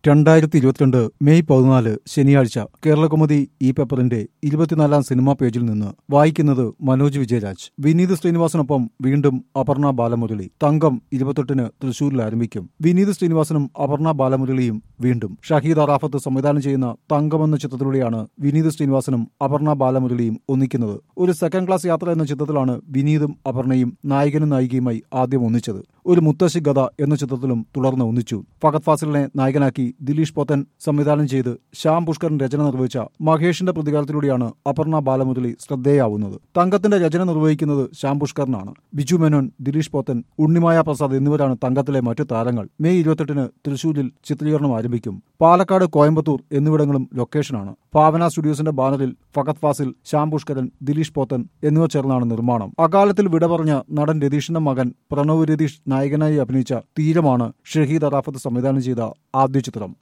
രണ്ടായിരത്തി ഇരുപത്തിരണ്ട് മെയ് പതിനാല് ശനിയാഴ്ച കേരളകൗമുദി ഈ പേപ്പറിന്റെ ഇരുപത്തിനാലാം സിനിമാ പേജിൽ നിന്ന് വായിക്കുന്നത് മനോജ് വിജയരാജ് വിനീത് ശ്രീനിവാസനൊപ്പം വീണ്ടും അപർണ ബാലമുരളി തങ്കം ഇരുപത്തെട്ടിന് തൃശൂരിൽ ആരംഭിക്കും വിനീത് ശ്രീനിവാസനും അപർണ ബാലമുരളിയും വീണ്ടും ഷഹീദ് അറാഫത്ത് സംവിധാനം ചെയ്യുന്ന തങ്കം എന്ന ചിത്രത്തിലൂടെയാണ് വിനീത് ശ്രീനിവാസനും അപർണ ബാലമുരളിയും ഒന്നിക്കുന്നത് ഒരു സെക്കൻഡ് ക്ലാസ് യാത്ര എന്ന ചിത്രത്തിലാണ് വിനീതും അപർണയും നായകനും നായികയുമായി ആദ്യം ഒന്നിച്ചത് ഒരു മുത്തശ്ശി ഗത എന്ന ചിത്രത്തിലും തുടർന്ന് ഒന്നിച്ചു ഫഹദ് ഫാസിലിനെ നായകനാക്കി ദിലീഷ് പോത്തൻ സംവിധാനം ചെയ്ത് ശ്യാം പുഷ്കരൻ രചന നിർവഹിച്ച മഹേഷിന്റെ പ്രതികാരത്തിലൂടെയാണ് അപർണ ബാലമുരളി ശ്രദ്ധേയാവുന്നത് തങ്കത്തിന്റെ രചന നിർവഹിക്കുന്നത് ശ്യാം പുഷ്കരനാണ് ബിജു മേനോൻ ദിലീഷ് പോത്തൻ ഉണ്ണിമായ പ്രസാദ് എന്നിവരാണ് തങ്കത്തിലെ മറ്റു താരങ്ങൾ മെയ് ഇരുപത്തെട്ടിന് തൃശൂരിൽ ചിത്രീകരണം ആരംഭിക്കും പാലക്കാട് കോയമ്പത്തൂർ എന്നിവിടങ്ങളും ലൊക്കേഷനാണ് ഭാവന സ്റ്റുഡിയോസിന്റെ ബാനറിൽ ഫഹദ് ഫാസിൽ ശ്യാം പുഷ്കരൻ ദിലീഷ് പോത്തൻ എന്നിവർ ചേർന്നാണ് നിർമ്മാണം അകാലത്തിൽ വിട പറഞ്ഞ നടൻ രതീഷിന്റെ മകൻ പ്രണവ് രതീഷ് നായകനായി അഭിനയിച്ച തീരമാണ് ഷഹീദ് അറാഫത്ത് സംവിധാനം ചെയ്ത ആദ്യ ചിത്രം